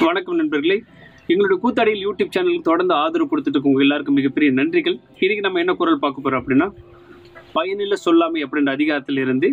வணக்கம் நண்பர்களே எங்களுடைய கூத்தாடியில் யூடியூப் சேனலுக்கு தொடர்ந்து ஆதரவு கொடுத்துட்டு இருக்கவங்க எல்லாருக்கும் மிகப்பெரிய நன்றிகள் இன்னைக்கு நம்ம என்ன குரல் பார்க்க போறோம் அப்படின்னா பயனில சொல்லாமை அப்படின்ற அதிகாரத்திலிருந்து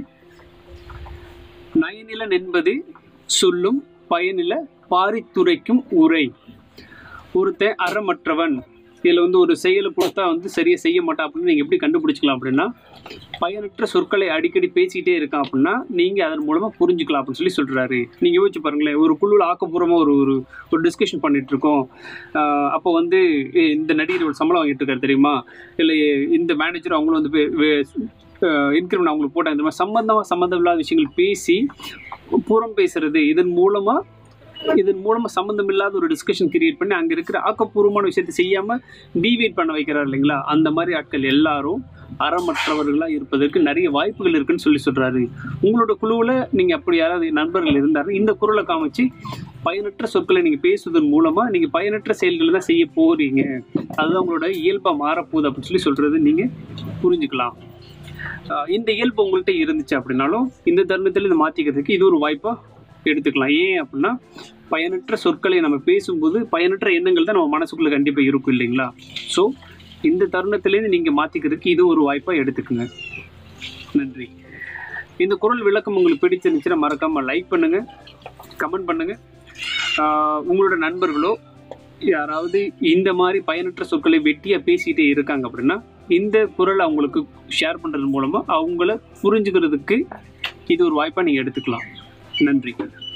நயனிலன் என்பது சொல்லும் பயனில பாரித்துரைக்கும் உரை ஒருத்தன் அறமற்றவன் இதில் வந்து ஒரு செயலை கொடுத்தா வந்து சரியாக செய்ய மாட்டான் அப்படின்னு நீங்கள் எப்படி கண்டுபிடிச்சிக்கலாம் அப்படின்னா பயனற்ற சொற்களை அடிக்கடி பேசிக்கிட்டே இருக்கான் அப்படின்னா நீங்கள் அதன் மூலமாக புரிஞ்சுக்கலாம் அப்படின்னு சொல்லி சொல்கிறாரு நீங்கள் யோசிச்சு பாருங்களேன் ஒரு குழுவில் ஆக்கப்பூர்வமாக ஒரு ஒரு ஒரு டிஸ்கஷன் பண்ணிட்டு இருக்கோம் ஆஹ் அப்போ வந்து ஏ, இந்த நடிகர் ஒரு சம்பளம் வாங்கிட்டு இருக்காரு தெரியுமா இல்லை இந்த மேனேஜர் அவங்களும் வந்து இன்க்ரிமெண்ட் அவங்களுக்கு போட்டாங்க இந்த மாதிரி சம்மந்தமாக சம்மந்தம் இல்லாத விஷயங்கள் பேசி புறம் பேசுறது இதன் மூலமாக இதன் மூலமாக சம்மந்தம் இல்லாத ஒரு டிஸ்கஷன் கிரியேட் பண்ணி அங்கே இருக்கிற ஆக்கப்பூர்வமான விஷயத்தை செய்யாமல் டீவியேட் பண்ண வைக்கிறார் இல்லைங்களா அந்த மாதிரி ஆட்கள் எல்லாரும் அறமற்றவர்களாக இருப்பதற்கு நிறைய வாய்ப்புகள் இருக்குன்னு சொல்லி சொல்கிறாரு உங்களோட குழுவில் நீங்கள் அப்படி யாராவது நண்பர்கள் இருந்தாரு இந்த குரலை காமிச்சு பயனற்ற சொற்களை நீங்கள் பேசுவதன் மூலமாக நீங்கள் பயனற்ற செயல்களை தான் செய்ய போகிறீங்க அதுதான் உங்களோட இயல்பாக மாறப்போகுது அப்படின்னு சொல்லி சொல்கிறது நீங்கள் புரிஞ்சுக்கலாம் ஆஹ் இந்த இயல்பு உங்கள்கிட்ட இருந்துச்சு அப்படின்னாலும் இந்த தருணத்தில் இதை மாற்றிக்கிறதுக்கு இது ஒரு வாய்ப்பாக எடுத்துக்கலாம் ஏன் அப்படின்னா பயனற்ற சொற்களை நம்ம பேசும்போது பயனற்ற எண்ணங்கள் தான் நம்ம மனசுக்குள்ளே கண்டிப்பாக இருக்கும் இல்லைங்களா ஸோ இந்த தருணத்திலேருந்து நீங்கள் மாற்றிக்கிறதுக்கு இது ஒரு வாய்ப்பாக எடுத்துக்கோங்க நன்றி இந்த குரல் விளக்கம் உங்களுக்கு பிடிச்சிருந்துச்சுன்னா மறக்காமல் லைக் பண்ணுங்கள் கமெண்ட் பண்ணுங்கள் உங்களோட நண்பர்களோ யாராவது இந்த மாதிரி பயனற்ற சொற்களை வெட்டியாக பேசிகிட்டே இருக்காங்க அப்படின்னா இந்த குரலை அவங்களுக்கு ஷேர் பண்ணுறது மூலமாக அவங்கள புரிஞ்சுக்கிறதுக்கு இது ஒரு வாய்ப்பாக நீங்கள் எடுத்துக்கலாம் நன்றி